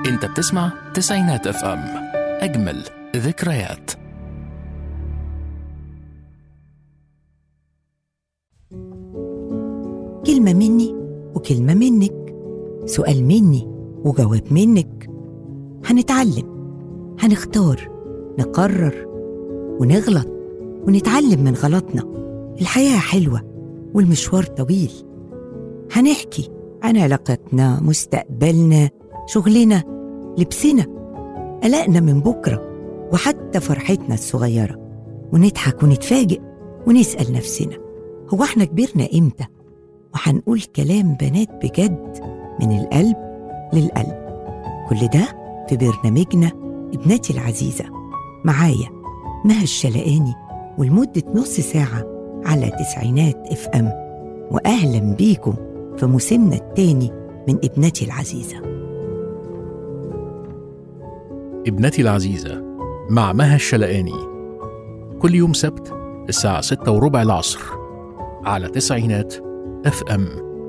انت بتسمع تسعينات اف ام اجمل ذكريات كلمة مني وكلمة منك سؤال مني وجواب منك هنتعلم هنختار نقرر ونغلط ونتعلم من غلطنا الحياة حلوة والمشوار طويل هنحكي عن علاقتنا مستقبلنا شغلنا لبسنا قلقنا من بكرة وحتى فرحتنا الصغيرة ونضحك ونتفاجئ ونسأل نفسنا هو احنا كبرنا امتى وهنقول كلام بنات بجد من القلب للقلب كل ده في برنامجنا ابنتي العزيزة معايا مها الشلقاني ولمدة نص ساعة على تسعينات اف ام وأهلا بيكم في موسمنا التاني من ابنتي العزيزة ابنتي العزيزة مع مها الشلقاني كل يوم سبت الساعة ستة وربع العصر على تسعينات اف ام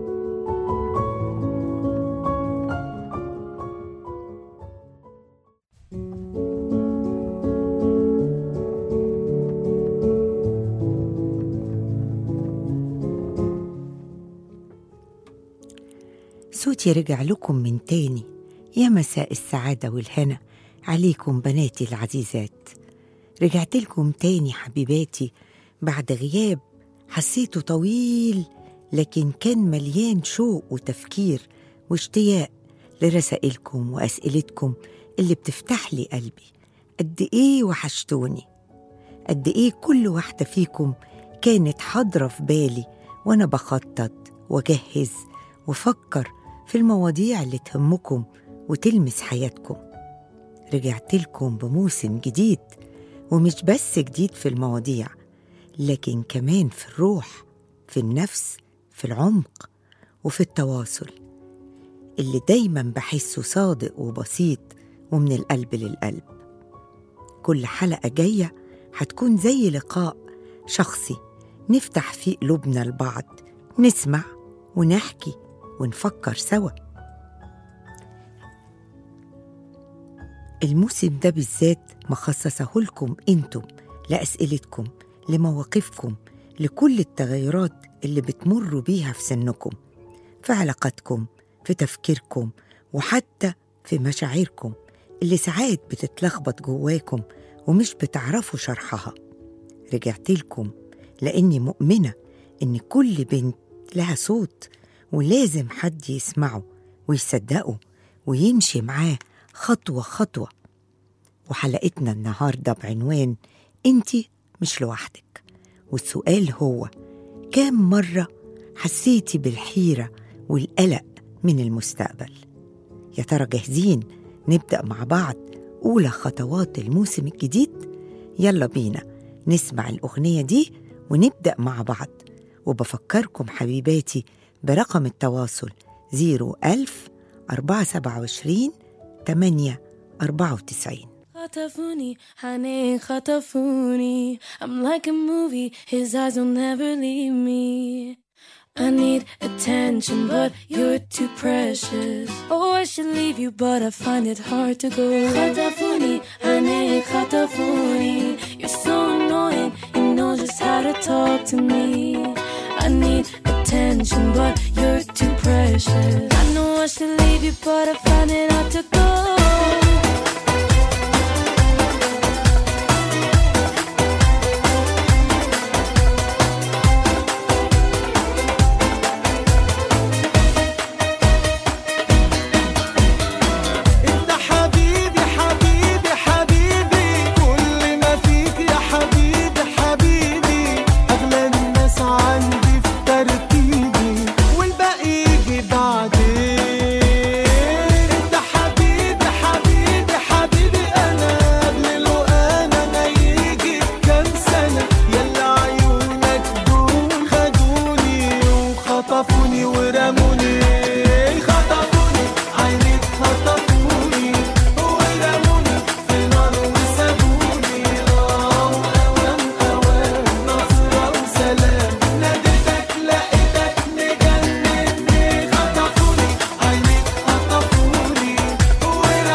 صوتي رجع لكم من تاني يا مساء السعادة والهنا عليكم بناتي العزيزات رجعت لكم تاني حبيباتي بعد غياب حسيته طويل لكن كان مليان شوق وتفكير واشتياق لرسائلكم وأسئلتكم اللي بتفتح لي قلبي قد إيه وحشتوني قد إيه كل واحدة فيكم كانت حاضرة في بالي وأنا بخطط وأجهز وفكر في المواضيع اللي تهمكم وتلمس حياتكم رجعت لكم بموسم جديد ومش بس جديد في المواضيع لكن كمان في الروح في النفس في العمق وفي التواصل اللي دايما بحسه صادق وبسيط ومن القلب للقلب كل حلقة جاية هتكون زي لقاء شخصي نفتح فيه قلوبنا لبعض نسمع ونحكي ونفكر سوا الموسم ده بالذات مخصصه لكم انتم لأسئلتكم لمواقفكم لكل التغيرات اللي بتمروا بيها في سنكم في علاقاتكم في تفكيركم وحتى في مشاعركم اللي ساعات بتتلخبط جواكم ومش بتعرفوا شرحها رجعت لكم لأني مؤمنة إن كل بنت لها صوت ولازم حد يسمعه ويصدقه ويمشي معاه خطوة خطوة وحلقتنا النهاردة بعنوان انتي مش لوحدك والسؤال هو كام مرة حسيتي بالحيرة والقلق من المستقبل يا ترى جاهزين نبدأ مع بعض أولى خطوات الموسم الجديد يلا بينا نسمع الأغنية دي ونبدأ مع بعض وبفكركم حبيباتي برقم التواصل 01000 427 8 94 خطفوني حنين خطفوني I'm like a movie His eyes will never leave me I need attention but you're too precious Oh I should leave you but I find it hard to go خطفوني حنين خطفوني You're so annoying You know just how to talk to me I need attention but you're too precious I know I should leave you but I find it hard to go انت حبيبي حبيبي حبيبي كل ما فيك يا حبيبي حبيبي اغلى الناس عندي في ترتيبي والباقي يجي بعدين انت حبيبي حبيبي حبيبي انا قبل لو انا ما يجي كام سنه يلا عيونك دول خدوني وخطفوني ورموني خطفوني عينيك خطفوني ورموني في نار وسابوني اه اوام اوام نصرة وسلام ناديتك لقيتك مجنني خطفوني عينيك خطفوني ورموني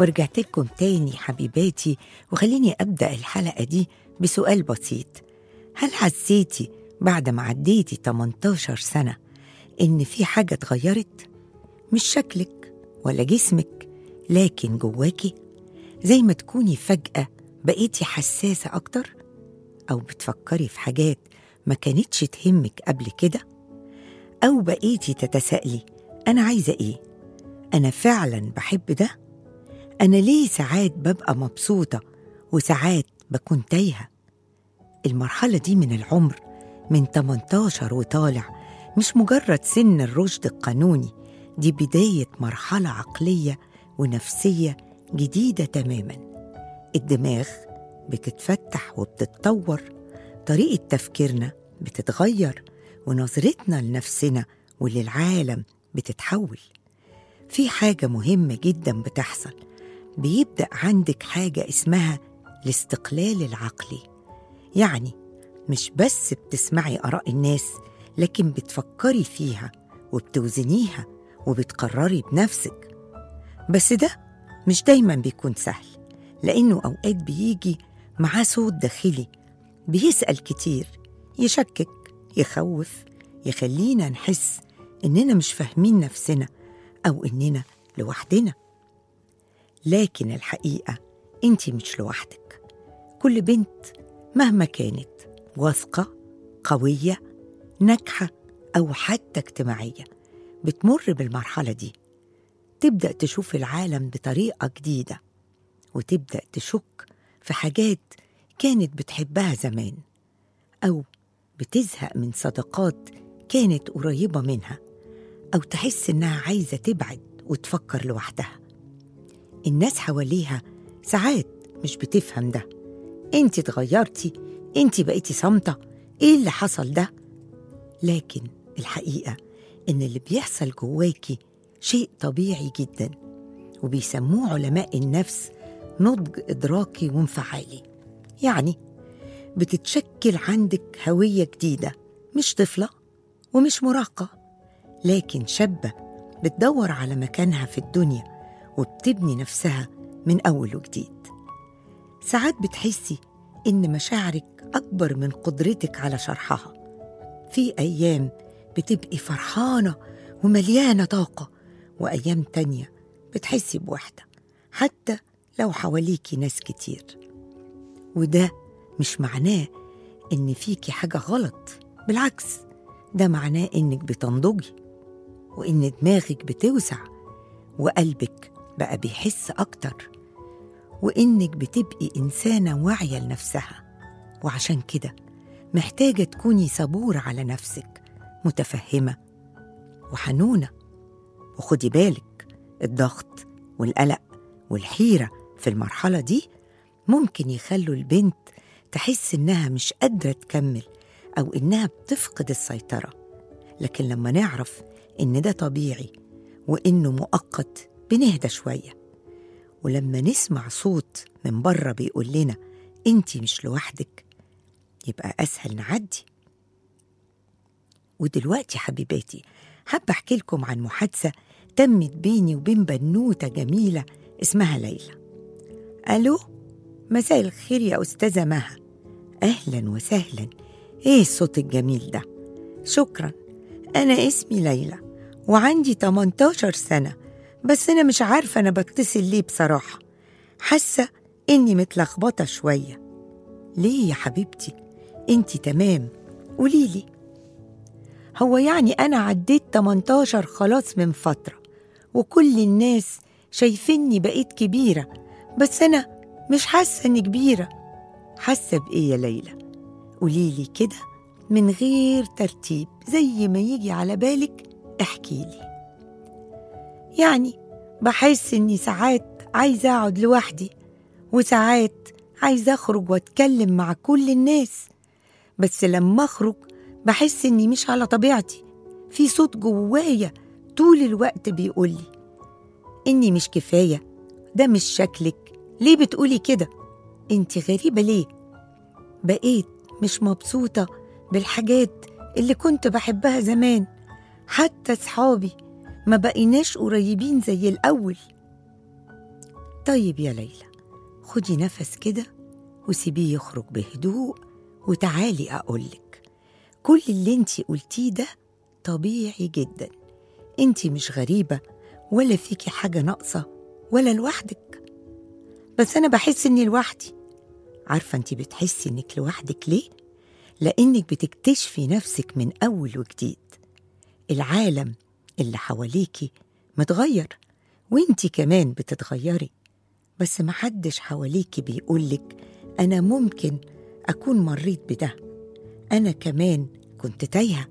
ورجعت لكم تاني حبيباتي وخليني أبدأ الحلقة دي بسؤال بسيط هل حسيتي بعد ما عديتي 18 سنة إن في حاجة اتغيرت؟ مش شكلك ولا جسمك لكن جواكي زي ما تكوني فجأة بقيتي حساسة أكتر أو بتفكري في حاجات ما كانتش تهمك قبل كده أو بقيتي تتسائلي أنا عايزة إيه؟ أنا فعلا بحب ده؟ أنا ليه ساعات ببقى مبسوطة وساعات بكون تايهة؟ المرحلة دي من العمر من 18 وطالع مش مجرد سن الرشد القانوني دي بداية مرحلة عقلية ونفسية جديدة تماما الدماغ بتتفتح وبتتطور طريقة تفكيرنا بتتغير ونظرتنا لنفسنا وللعالم بتتحول في حاجة مهمة جدا بتحصل بيبدأ عندك حاجة اسمها الاستقلال العقلي يعني مش بس بتسمعي آراء الناس لكن بتفكري فيها وبتوزنيها وبتقرري بنفسك بس ده مش دايما بيكون سهل لأنه أوقات بيجي معاه صوت داخلي بيسأل كتير يشكك يخوف يخلينا نحس إننا مش فاهمين نفسنا أو إننا لوحدنا لكن الحقيقة أنت مش لوحدك كل بنت مهما كانت واثقة قوية ناجحة أو حتى اجتماعية بتمر بالمرحلة دي تبدأ تشوف العالم بطريقة جديدة وتبدأ تشك في حاجات كانت بتحبها زمان أو بتزهق من صداقات كانت قريبة منها أو تحس إنها عايزة تبعد وتفكر لوحدها الناس حواليها ساعات مش بتفهم ده انت اتغيرتي انت بقيتي صامتة ايه اللي حصل ده لكن الحقيقة ان اللي بيحصل جواكي شيء طبيعي جدا وبيسموه علماء النفس نضج إدراكي وانفعالي يعني بتتشكل عندك هوية جديدة مش طفلة ومش مراهقة لكن شابة بتدور على مكانها في الدنيا وبتبني نفسها من أول وجديد ساعات بتحسي إن مشاعرك أكبر من قدرتك على شرحها في أيام بتبقي فرحانة ومليانة طاقة وأيام تانية بتحسي بوحدة حتى لو حواليكي ناس كتير وده مش معناه إن فيكي حاجة غلط بالعكس ده معناه إنك بتنضجي وإن دماغك بتوسع وقلبك بقى بيحس أكتر وإنك بتبقي إنسانة واعية لنفسها وعشان كده محتاجة تكوني صبورة على نفسك متفهمة وحنونة وخدي بالك الضغط والقلق والحيرة في المرحلة دي ممكن يخلوا البنت تحس إنها مش قادرة تكمل أو إنها بتفقد السيطرة لكن لما نعرف إن ده طبيعي وإنه مؤقت بنهدى شوية ولما نسمع صوت من بره بيقول لنا انتي مش لوحدك يبقى أسهل نعدي ودلوقتي حبيباتي حابة أحكي لكم عن محادثة تمت بيني وبين بنوتة جميلة اسمها ليلى ألو مساء الخير يا أستاذة مها أهلا وسهلا إيه الصوت الجميل ده شكرا أنا اسمي ليلى وعندي 18 سنة بس أنا مش عارفة أنا بتصل ليه بصراحة حاسة إني متلخبطة شوية ليه يا حبيبتي انتي تمام قوليلي هو يعني أنا عديت 18 خلاص من فترة وكل الناس شايفيني بقيت كبيرة بس أنا مش حاسة إني كبيرة حاسة بإيه يا ليلى قوليلي كده من غير ترتيب زي ما يجي على بالك احكيلي يعني بحس إني ساعات عايزة أقعد لوحدي وساعات عايزة أخرج وأتكلم مع كل الناس بس لما أخرج بحس إني مش على طبيعتي في صوت جوايا طول الوقت بيقولي إني مش كفاية ده مش شكلك ليه بتقولي كده انتي غريبة ليه بقيت مش مبسوطة بالحاجات اللي كنت بحبها زمان حتى صحابي ما بقيناش قريبين زي الأول طيب يا ليلى خدي نفس كده وسيبيه يخرج بهدوء وتعالي أقولك كل اللي انتي قلتيه ده طبيعي جدا انتي مش غريبة ولا فيكي حاجة ناقصة ولا لوحدك بس أنا بحس إني لوحدي عارفة انتي بتحسي إنك لوحدك ليه؟ لأنك بتكتشفي نفسك من أول وجديد العالم اللي حواليكي متغير وانتي كمان بتتغيري بس محدش حواليكي بيقولك أنا ممكن أكون مريت بده أنا كمان كنت تايهة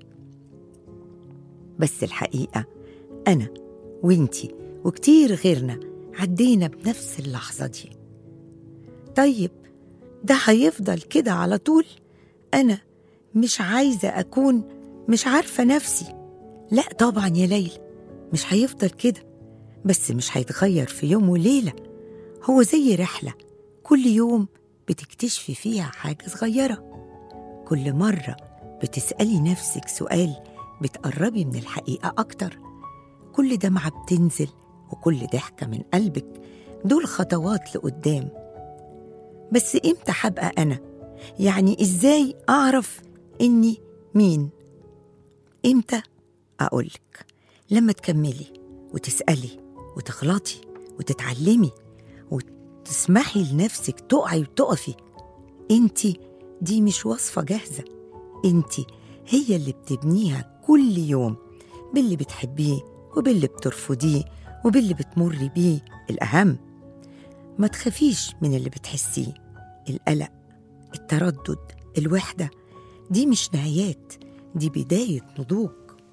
بس الحقيقة أنا وإنتي وكتير غيرنا عدينا بنفس اللحظة دي طيب ده هيفضل كده على طول أنا مش عايزة أكون مش عارفة نفسي لا طبعا يا ليلى مش هيفضل كده بس مش هيتغير في يوم وليلة هو زي رحلة كل يوم بتكتشفي فيها حاجة صغيرة كل مرة بتسألي نفسك سؤال بتقربي من الحقيقة أكتر كل دمعة بتنزل وكل ضحكة من قلبك دول خطوات لقدام بس إمتى هبقى أنا؟ يعني إزاي أعرف إني مين؟ إمتى؟ أقولك لما تكملي وتسألي وتغلطي وتتعلمي وتسمحي لنفسك تقعي وتقفي انتي دي مش وصفة جاهزة انتي هي اللي بتبنيها كل يوم باللي بتحبيه وباللي بترفضيه وباللي بتمري بيه الأهم ما تخافيش من اللي بتحسيه القلق التردد الوحدة دي مش نهايات دي بداية نضوج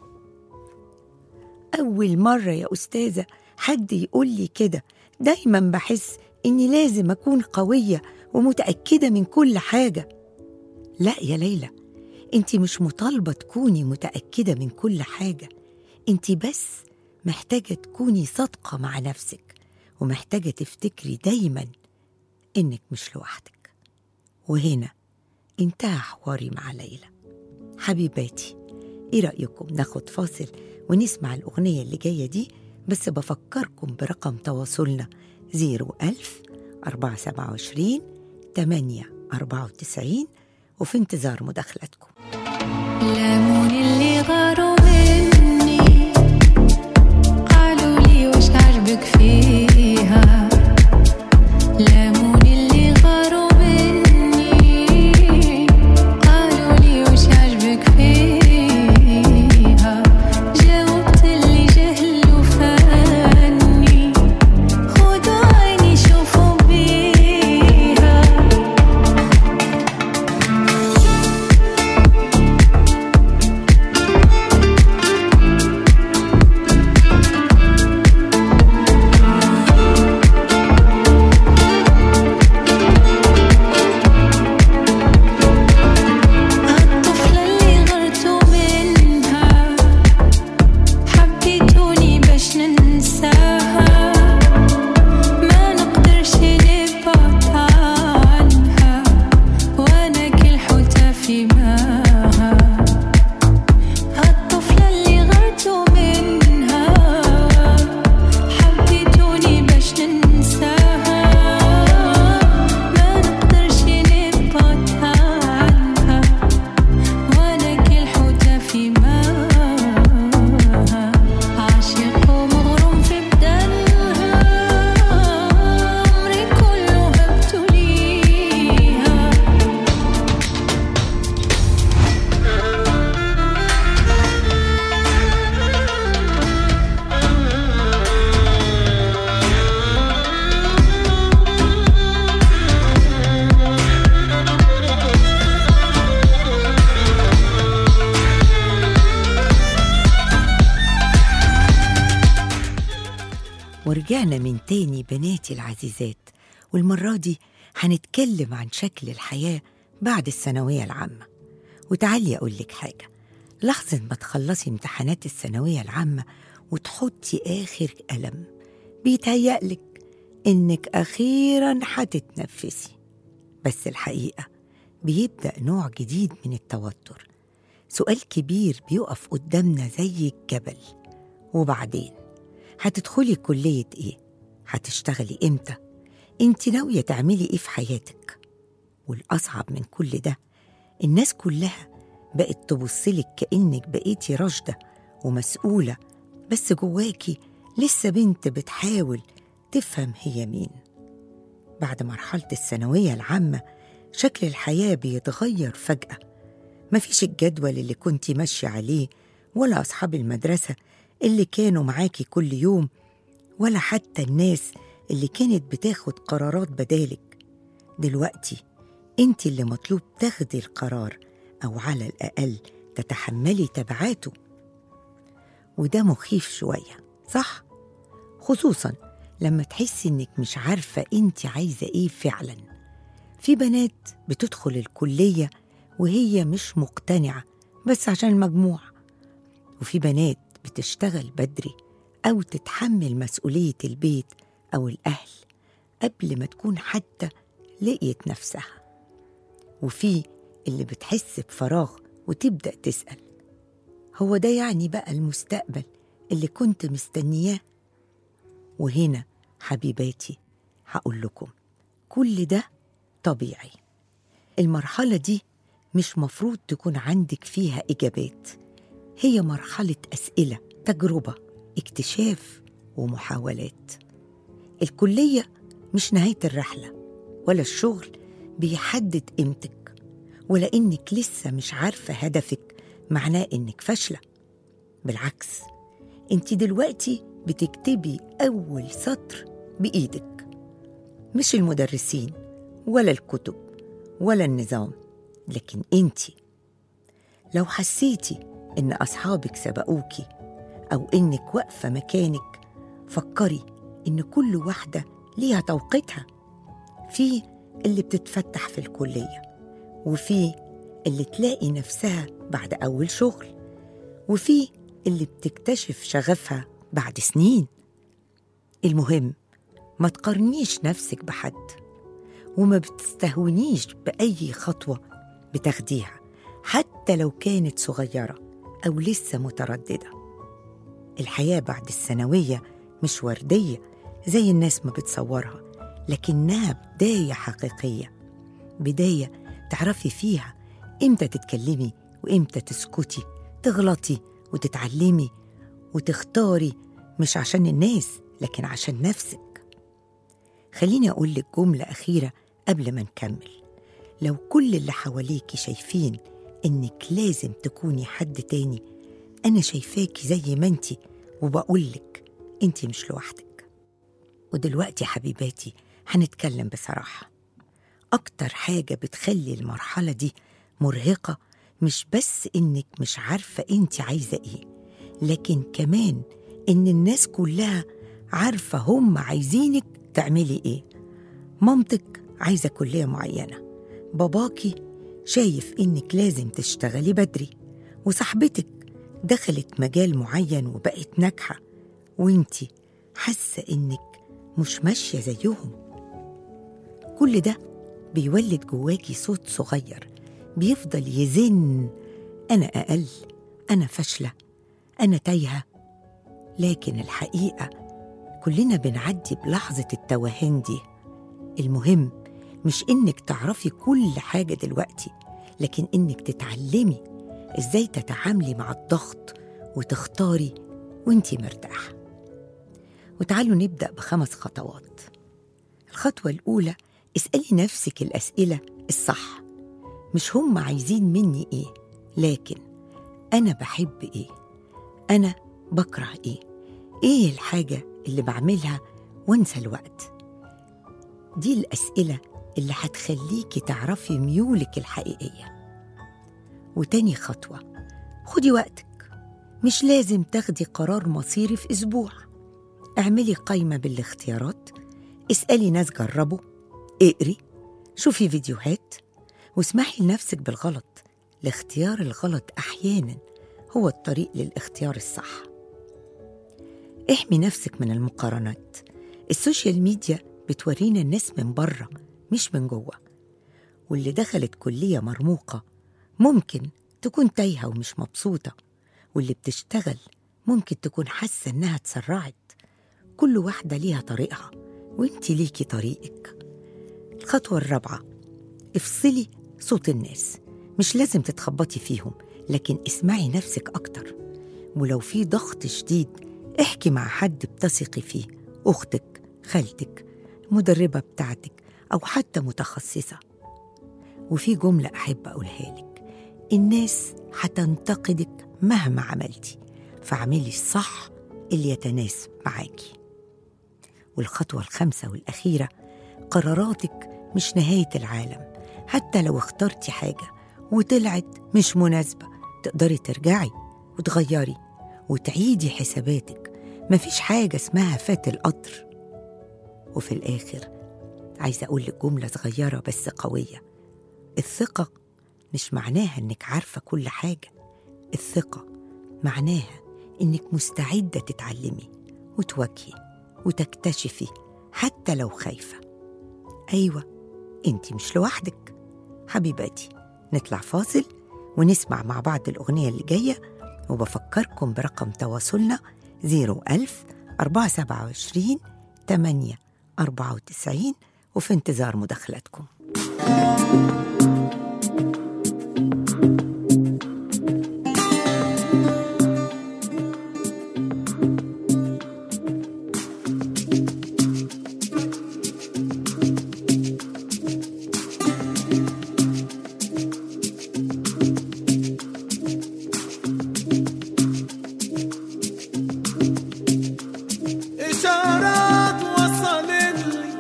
أول مرة يا أستاذة حد يقول لي كده دايما بحس إني لازم أكون قوية ومتأكدة من كل حاجة لا يا ليلى أنت مش مطالبة تكوني متأكدة من كل حاجة أنت بس محتاجة تكوني صادقة مع نفسك ومحتاجة تفتكري دايما إنك مش لوحدك وهنا انتهى حواري مع ليلى حبيباتي ايه رأيكم ناخد فاصل ونسمع الأغنية اللي جاية دي بس بفكركم برقم تواصلنا 01000 427 8 94 وفي انتظار مداخلتكم لامون اللي غاروا مني قالوا لي وش عجبك فيها لامون اللي غاروا مني قالوا لي وش عجبك فيها جاوبت اللي جهلوا فاني خدوا عيني شوفوا بيها الطفلة اللي غرتوا منها حبيتوني باش ننساها ما نقدرش نبعد عنها وانا كل حوتة في ماها الطفلة اللي غرتوا منها حبيتوني باش ننساها ما نقدرش نبعد عنها وانا كل حوتة في ماها عاشق ومغروم في بدنها عمري كله هبت ليها ورجعنا من تاني بناتي العزيزات والمرة دي هنتكلم عن شكل الحياة بعد الثانوية العامة وتعالي أقول لك حاجة لحظة ما تخلصي امتحانات الثانوية العامة وتحطي آخر قلم بيتهيألك إنك أخيرا هتتنفسي بس الحقيقة بيبدأ نوع جديد من التوتر سؤال كبير بيقف قدامنا زي الجبل وبعدين هتدخلي كلية إيه؟ هتشتغلي إمتى؟ انت ناوية تعملي ايه في حياتك والأصعب من كل ده الناس كلها بقت تبصلك كأنك بقيتي راشدة ومسؤولة بس جواكي لسه بنت بتحاول تفهم هي مين بعد مرحلة الثانوية العامة شكل الحياة بيتغير فجأة مفيش الجدول اللي كنتي ماشية عليه ولا أصحاب المدرسة اللي كانوا معاكي كل يوم ولا حتى الناس اللي كانت بتاخد قرارات بدالك دلوقتي انت اللي مطلوب تاخدي القرار أو على الأقل تتحملي تبعاته وده مخيف شوية صح؟ خصوصا لما تحسي انك مش عارفة انت عايزة ايه فعلا في بنات بتدخل الكلية وهي مش مقتنعة بس عشان المجموع وفي بنات بتشتغل بدري أو تتحمل مسؤولية البيت أو الأهل قبل ما تكون حتى لقيت نفسها وفي اللي بتحس بفراغ وتبدأ تسأل هو ده يعني بقى المستقبل اللي كنت مستنياه وهنا حبيباتي هقول لكم كل ده طبيعي المرحلة دي مش مفروض تكون عندك فيها إجابات هي مرحلة أسئلة تجربة اكتشاف ومحاولات الكلية مش نهاية الرحلة ولا الشغل بيحدد قيمتك ولا إنك لسه مش عارفة هدفك معناه إنك فاشلة بالعكس انت دلوقتي بتكتبي أول سطر بإيدك مش المدرسين ولا الكتب ولا النظام لكن انت لو حسيتي إن أصحابك سبقوكي أو إنك واقفة مكانك فكري إن كل واحدة ليها توقيتها في اللي بتتفتح في الكلية وفي اللي تلاقي نفسها بعد أول شغل وفي اللي بتكتشف شغفها بعد سنين المهم ما تقارنيش نفسك بحد وما بتستهونيش بأي خطوة بتاخديها حتى لو كانت صغيرة أو لسه مترددة الحياة بعد الثانوية مش وردية زي الناس ما بتصورها لكنها بداية حقيقية بداية تعرفي فيها إمتى تتكلمي وإمتى تسكتي تغلطي وتتعلمي وتختاري مش عشان الناس لكن عشان نفسك خليني أقول لك جملة أخيرة قبل ما نكمل لو كل اللي حواليكي شايفين إنك لازم تكوني حد تاني أنا شايفاكي زي ما انتي وبقولك انتي مش لوحدك ودلوقتي حبيباتي هنتكلم بصراحة أكتر حاجة بتخلي المرحلة دي مرهقة مش بس إنك مش عارفة انتي عايزة إيه لكن كمان إن الناس كلها عارفة هم عايزينك تعملي إيه مامتك عايزة كلية معينة باباكي شايف إنك لازم تشتغلي بدري وصاحبتك دخلت مجال معين وبقت ناجحة وانتي حاسة إنك مش ماشية زيهم كل ده بيولد جواكي صوت صغير بيفضل يزن أنا أقل أنا فاشلة أنا تايهة لكن الحقيقة كلنا بنعدي بلحظة التوهان دي المهم مش إنك تعرفي كل حاجة دلوقتي لكن إنك تتعلمي إزاي تتعاملي مع الضغط وتختاري وإنتي مرتاحة وتعالوا نبدأ بخمس خطوات الخطوة الأولى اسألي نفسك الأسئلة الصح مش هم عايزين مني إيه لكن أنا بحب إيه أنا بكره إيه إيه الحاجة اللي بعملها وانسى الوقت دي الأسئلة اللي هتخليكي تعرفي ميولك الحقيقية وتاني خطوة خدي وقتك مش لازم تاخدي قرار مصيري في أسبوع اعملي قايمة بالاختيارات اسألي ناس جربوا اقري شوفي فيديوهات واسمحي لنفسك بالغلط الاختيار الغلط أحيانا هو الطريق للاختيار الصح احمي نفسك من المقارنات السوشيال ميديا بتورينا الناس من بره مش من جوه واللي دخلت كلية مرموقة ممكن تكون تايهة ومش مبسوطة واللي بتشتغل ممكن تكون حاسة إنها اتسرعت كل واحدة ليها طريقها وانت ليكي طريقك الخطوة الرابعة افصلي صوت الناس مش لازم تتخبطي فيهم لكن اسمعي نفسك أكتر ولو في ضغط شديد احكي مع حد بتثقي فيه أختك خالتك مدربة بتاعتك أو حتى متخصصة وفي جملة أحب أقولها لك الناس هتنتقدك مهما عملتي فاعملي الصح اللي يتناسب معاكي والخطوة الخامسة والأخيرة قراراتك مش نهاية العالم حتى لو اخترتي حاجة وطلعت مش مناسبة تقدري ترجعي وتغيري وتعيدي حساباتك مفيش حاجة اسمها فات القطر وفي الآخر عايزة أقول لك جملة صغيرة بس قوية الثقة مش معناها إنك عارفة كل حاجة الثقة معناها إنك مستعدة تتعلمي وتواجهي وتكتشفي حتى لو خايفة أيوة أنت مش لوحدك حبيباتي نطلع فاصل ونسمع مع بعض الأغنية اللي جاية وبفكركم برقم تواصلنا 01000 427 8 94 وفي انتظار مداخلاتكم إشارات وصلت لي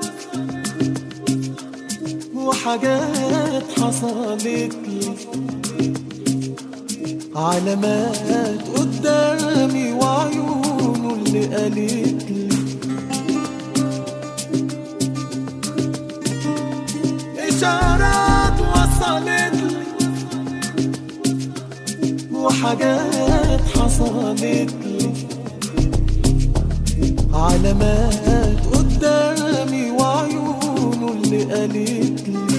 وحاجات حصلت لي علامات قدامي وعيونه اللي قالت لي إشارات وصلت لي وحاجات حصلت لي علامات قدامي وعيونه اللي قالت لي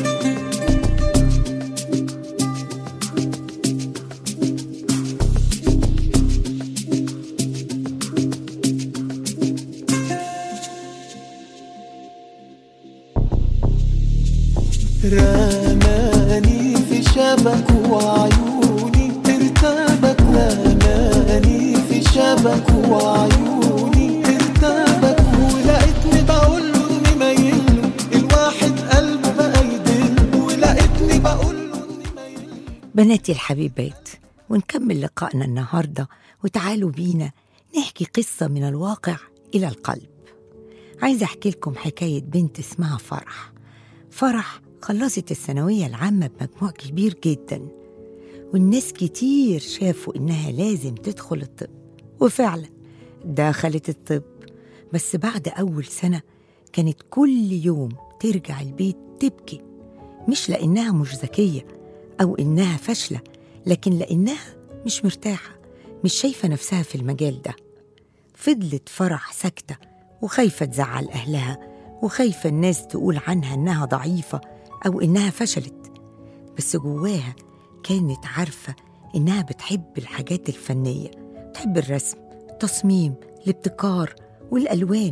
رماني في شبك وعيوني ارتبك رماني في شبك وعيوني ارتبك ولقيتني بقول له اني مايل الواحد قلبه بقى يدل ولقيتني بقول له اني مايل بناتي الحبيبات ونكمل لقائنا النهاردة وتعالوا بينا نحكي قصة من الواقع إلى القلب عايزة أحكي لكم حكاية بنت اسمها فرح فرح خلصت الثانوية العامة بمجموع كبير جدا والناس كتير شافوا إنها لازم تدخل الطب وفعلا دخلت الطب بس بعد أول سنة كانت كل يوم ترجع البيت تبكي مش لأنها مش ذكية أو إنها فاشلة لكن لأنها مش مرتاحة مش شايفة نفسها في المجال ده فضلت فرح ساكتة وخايفة تزعل أهلها وخايفة الناس تقول عنها إنها ضعيفة أو إنها فشلت بس جواها كانت عارفة إنها بتحب الحاجات الفنية بتحب الرسم التصميم الابتكار والألوان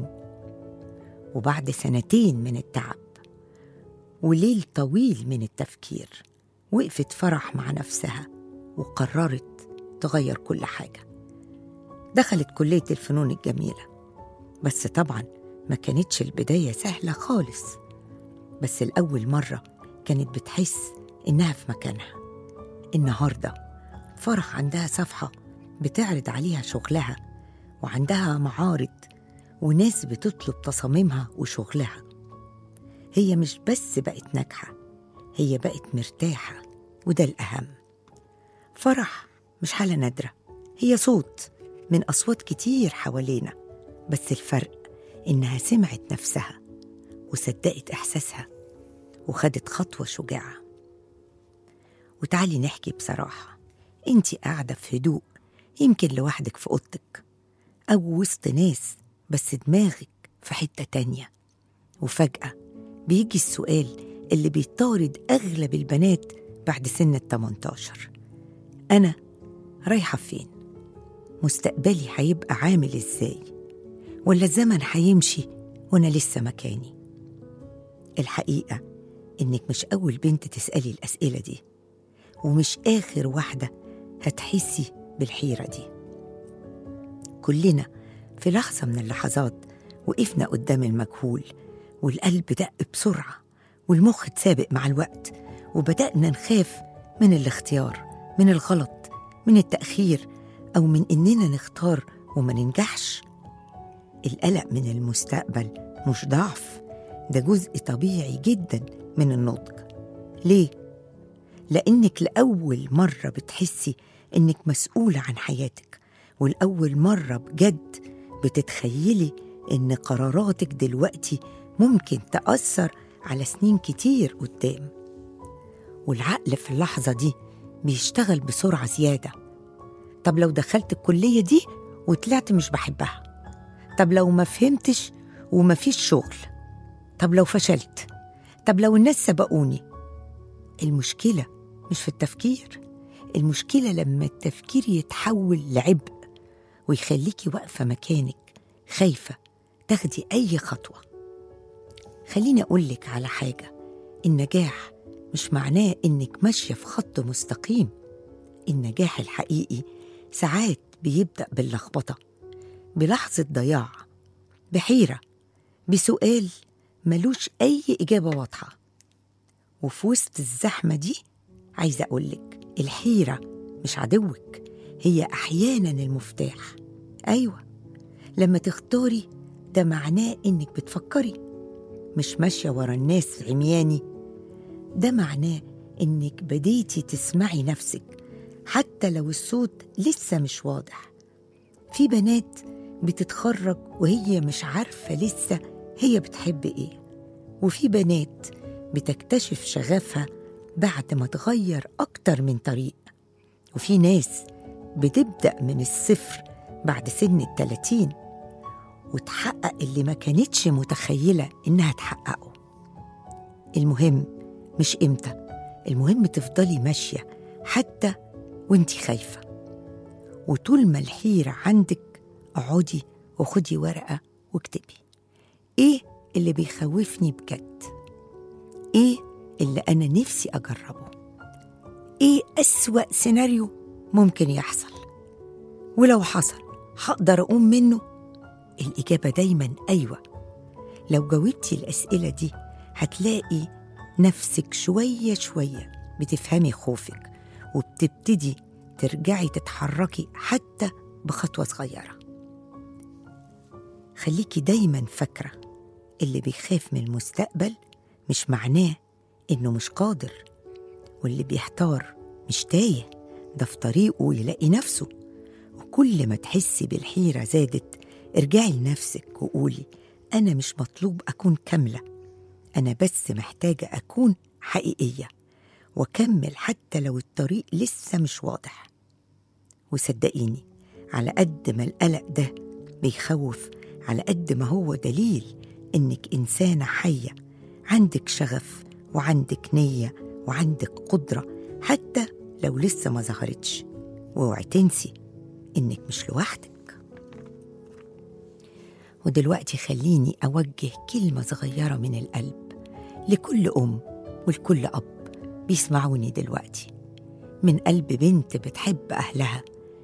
وبعد سنتين من التعب وليل طويل من التفكير وقفت فرح مع نفسها وقررت تغير كل حاجة دخلت كلية الفنون الجميلة بس طبعا ما كانتش البداية سهلة خالص بس الأول مرة كانت بتحس إنها في مكانها النهاردة فرح عندها صفحة بتعرض عليها شغلها وعندها معارض وناس بتطلب تصاميمها وشغلها هي مش بس بقت ناجحة هي بقت مرتاحة وده الأهم فرح مش حالة نادرة هي صوت من أصوات كتير حوالينا بس الفرق إنها سمعت نفسها وصدقت إحساسها وخدت خطوة شجاعة وتعالي نحكي بصراحة انتي قاعدة في هدوء يمكن لوحدك في أوضتك أو وسط ناس بس دماغك في حتة تانية وفجأة بيجي السؤال اللي بيطارد أغلب البنات بعد سن ال 18 أنا رايحة فين؟ مستقبلي هيبقى عامل إزاي؟ ولا الزمن هيمشي وأنا لسه مكاني الحقيقة إنك مش أول بنت تسألي الأسئلة دي ومش آخر واحدة هتحسي بالحيرة دي كلنا في لحظة من اللحظات وقفنا قدام المجهول والقلب دق بسرعة والمخ اتسابق مع الوقت وبدأنا نخاف من الاختيار من الغلط من التأخير أو من إننا نختار وما ننجحش القلق من المستقبل مش ضعف ده جزء طبيعي جدا من النضج ليه؟ لأنك لأول مرة بتحسي إنك مسؤولة عن حياتك والأول مرة بجد بتتخيلي إن قراراتك دلوقتي ممكن تأثر على سنين كتير قدام والعقل في اللحظة دي بيشتغل بسرعة زيادة طب لو دخلت الكلية دي وطلعت مش بحبها طب لو ما فهمتش وما فيش شغل طب لو فشلت طب لو الناس سبقوني المشكلة مش في التفكير المشكلة لما التفكير يتحول لعبء ويخليكي واقفة مكانك خايفة تاخدي أي خطوة خليني أقولك على حاجة النجاح مش معناه إنك ماشية في خط مستقيم النجاح الحقيقي ساعات بيبدأ باللخبطة بلحظة ضياع بحيرة بسؤال ملوش أي إجابة واضحة وفي وسط الزحمة دي عايزة أقولك الحيرة مش عدوك هي أحيانا المفتاح أيوة لما تختاري ده معناه إنك بتفكري مش ماشية ورا الناس عمياني ده معناه إنك بديتي تسمعي نفسك حتى لو الصوت لسه مش واضح في بنات بتتخرج وهي مش عارفة لسه هي بتحب إيه وفي بنات بتكتشف شغفها بعد ما تغير أكتر من طريق وفي ناس بتبدأ من الصفر بعد سن التلاتين وتحقق اللي ما كانتش متخيلة إنها تحققه المهم مش إمتى المهم تفضلي ماشية حتى وانتي خايفة وطول ما الحيرة عندك اقعدي وخدي ورقة واكتبي ايه اللي بيخوفني بجد ايه اللي انا نفسي اجربه ايه اسوا سيناريو ممكن يحصل ولو حصل هقدر اقوم منه الاجابه دايما ايوه لو جاوبتي الاسئله دي هتلاقي نفسك شويه شويه بتفهمي خوفك وبتبتدي ترجعي تتحركي حتى بخطوه صغيره خليكي دايما فاكره اللي بيخاف من المستقبل مش معناه انه مش قادر واللي بيحتار مش تايه ده في طريقه يلاقي نفسه وكل ما تحسي بالحيرة زادت ارجعي لنفسك وقولي أنا مش مطلوب أكون كاملة أنا بس محتاجة أكون حقيقية وأكمل حتى لو الطريق لسه مش واضح وصدقيني على قد ما القلق ده بيخوف على قد ما هو دليل إنك إنسانة حية عندك شغف وعندك نية وعندك قدرة حتى لو لسه ما ظهرتش واوعي تنسي إنك مش لوحدك ودلوقتي خليني أوجه كلمة صغيرة من القلب لكل أم ولكل أب بيسمعوني دلوقتي من قلب بنت بتحب أهلها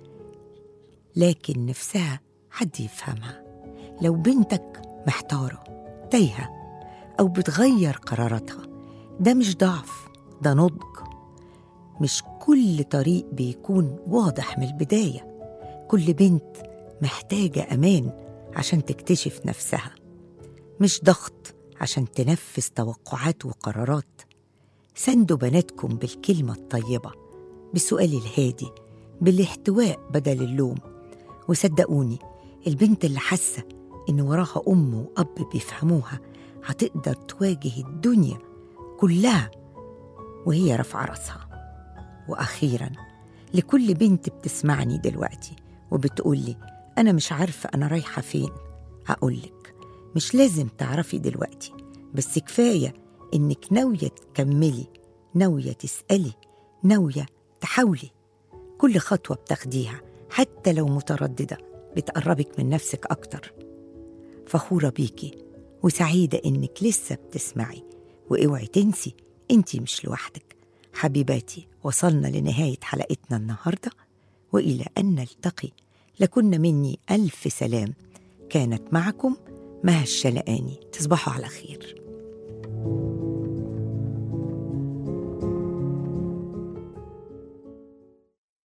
لكن نفسها حد يفهمها لو بنتك محتارة تايهة أو بتغير قراراتها ده مش ضعف ده نضج مش كل طريق بيكون واضح من البداية كل بنت محتاجة أمان عشان تكتشف نفسها مش ضغط عشان تنفذ توقعات وقرارات ساندوا بناتكم بالكلمة الطيبة بالسؤال الهادي بالاحتواء بدل اللوم وصدقوني البنت اللي حاسة إن وراها أم وأب بيفهموها هتقدر تواجه الدنيا كلها وهي رافعة راسها وأخيرا لكل بنت بتسمعني دلوقتي وبتقولي أنا مش عارفة أنا رايحة فين هقولك مش لازم تعرفي دلوقتي بس كفاية إنك ناوية تكملي ناوية تسألي ناوية تحاولي كل خطوة بتاخديها حتى لو مترددة بتقربك من نفسك أكتر فخورة بيكي وسعيدة إنك لسه بتسمعي واوعي تنسي انتي مش لوحدك حبيباتي وصلنا لنهاية حلقتنا النهاردة وإلى أن نلتقي لكن مني ألف سلام كانت معكم مها الشلقاني تصبحوا على خير